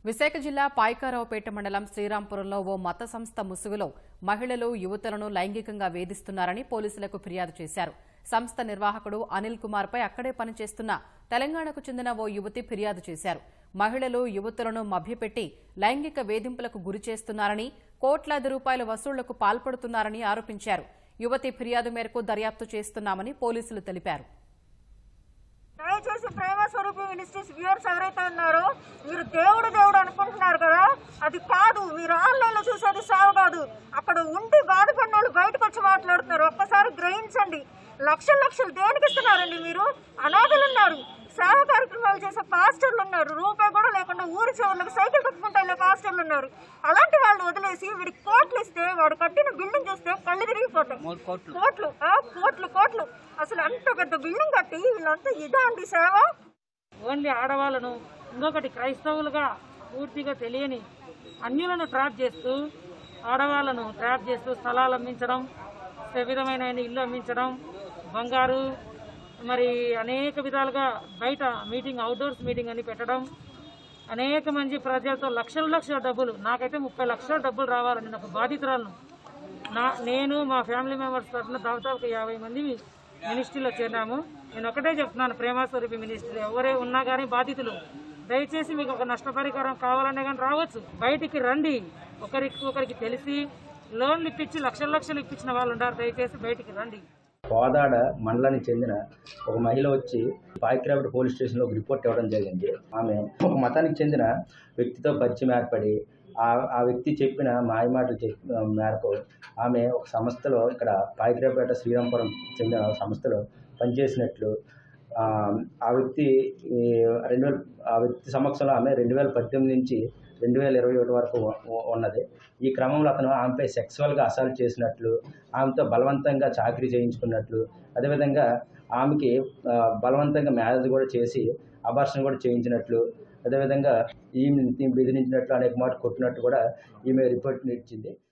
విశాఖ జిల్లా పాయకారావుపేట మండలం శ్రీరాంపురంలో ఓ మత సంస్థ ముసుగులో మహిళలు యువతులను లైంగికంగా వేధిస్తున్నారని పోలీసులకు ఫిర్యాదు చేశారు సంస్థ నిర్వాహకుడు అనిల్ కుమార్పై అక్కడే పనిచేస్తున్న తెలంగాణకు చెందిన ఓ యువతి ఫిర్యాదు చేశారు మహిళలు యువతులను మభ్యపెట్టి లైంగిక వేధింపులకు గురి చేస్తున్నారని కోట్లాది రూపాయల వసూళ్లకు పాల్పడుతున్నారని ఆరోపించారు యువతి ఫిర్యాదు మేరకు దర్యాప్తు చేస్తున్నామని పోలీసులు తెలిపారు దయచేసి ప్రేమ స్వరూపి మినిస్ట్రీస్ వ్యూవర్స్ ఎవరైతే ఉన్నారో మీరు దేవుడు దేవుడు అనుకుంటున్నారు కదా అది కాదు మీరు ఆన్లైన్ లో చూసేది సేవ కాదు అక్కడ ఉండి బాధపడిన వాళ్ళు బయటకు వచ్చి మాట్లాడుతున్నారు ఒక్కసారి గ్రహించండి లక్షలు లక్షలు దేనికి ఇస్తున్నారండి మీరు అనాథలు ఉన్నారు సేవ కార్యక్రమాలు చేసే పాస్టర్లు ఉన్నారు రూపాయి కూడా లేకుండా ఊరి చివరికి సైకిల్ తొక్కుకుంటా వెళ్ళే పాస్టర్లు ఉన్నారు అలాంటి వాళ్ళు వదిలేసి వీడికి కోట్లు ఇస్తే వాడు కట్టిన బిల్డింగ్ చూస్తే కళ్ళు తిరిగిపోతాయి కోట్లు ఆ, కోట్లు కోట్లు అసలు అంత పెద్ద బిల్డింగ్ కట్టి వీళ్ళంతా ఇదా అండి సేవ ఓన్లీ ఆడవాళ్ళను ఇంకొకటి క్రైస్తవులుగా పూర్తిగా తెలియని అన్యులను ట్రాప్ చేస్తూ ఆడవాళ్ళను ట్రాప్ చేస్తూ స్థలాలు అమ్మించడం విధమైన ఇల్లు అమ్మించడం బంగారు మరి అనేక విధాలుగా బయట మీటింగ్ అవుట్డోర్స్ మీటింగ్ అని పెట్టడం అనేక మంది ప్రజలతో లక్షల లక్షల డబ్బులు నాకైతే ముప్పై లక్షల డబ్బులు రావాలని నేను ఒక బాధితురాలను నా నేను మా ఫ్యామిలీ మెంబర్స్ తరఫున దాదాపు యాభై మంది మినిస్ట్రీలో చేరాము నేను ఒకటే చెప్తున్నాను ప్రేమాస్వరూపి మినిస్ట్రీ ఎవరే ఉన్నా కానీ బాధితులు దయచేసి మీకు ఒక నష్టపరిహారం కావాలనే కానీ రావచ్చు బయటికి రండి ఒకరికి ఒకరికి తెలిసి లోన్లు ఇప్పించి లక్షల లక్షలు ఇప్పించిన వాళ్ళు ఉన్నారు దయచేసి బయటికి రండి కోదాడ మండలానికి చెందిన ఒక మహిళ వచ్చి పాయిక్రావిడ్ పోలీస్ స్టేషన్లో ఒక రిపోర్ట్ ఇవ్వడం జరిగింది ఆమె ఒక మతానికి చెందిన వ్యక్తితో పరిచయం ఏర్పడి ఆ ఆ వ్యక్తి చెప్పిన మాయమాటలు చెప్పిన మేరకు ఆమె ఒక సంస్థలో ఇక్కడ పాయిక్రాపేట శ్రీరాంపురం చెందిన ఒక సంస్థలో పనిచేసినట్లు ఆ, ఆ వ్యక్తి ఈ రెండు వేల ఆ వ్యక్తి సమక్షంలో ఆమె రెండు వేల పద్దెనిమిది నుంచి రెండు వేల ఇరవై ఒకటి వరకు ఉ- ఉ- ఉన్నది ఈ క్రమంలో అతను ఆమెపై సెక్సువల్గా అసాల్ట్ చేసినట్లు ఆమెతో బలవంతంగా చాకరీ చేయించుకున్నట్లు అదేవిధంగా ఆమెకి ఆ, బలవంతంగా మ్యారేజ్ కూడా చేసి అబార్షన్ కూడా చేయించినట్లు అదేవిధంగా ఈమె బెదిరించినట్లు అనేక మాట కొట్టినట్టు కూడా ఈమె రిపోర్ట్ ఇచ్చింది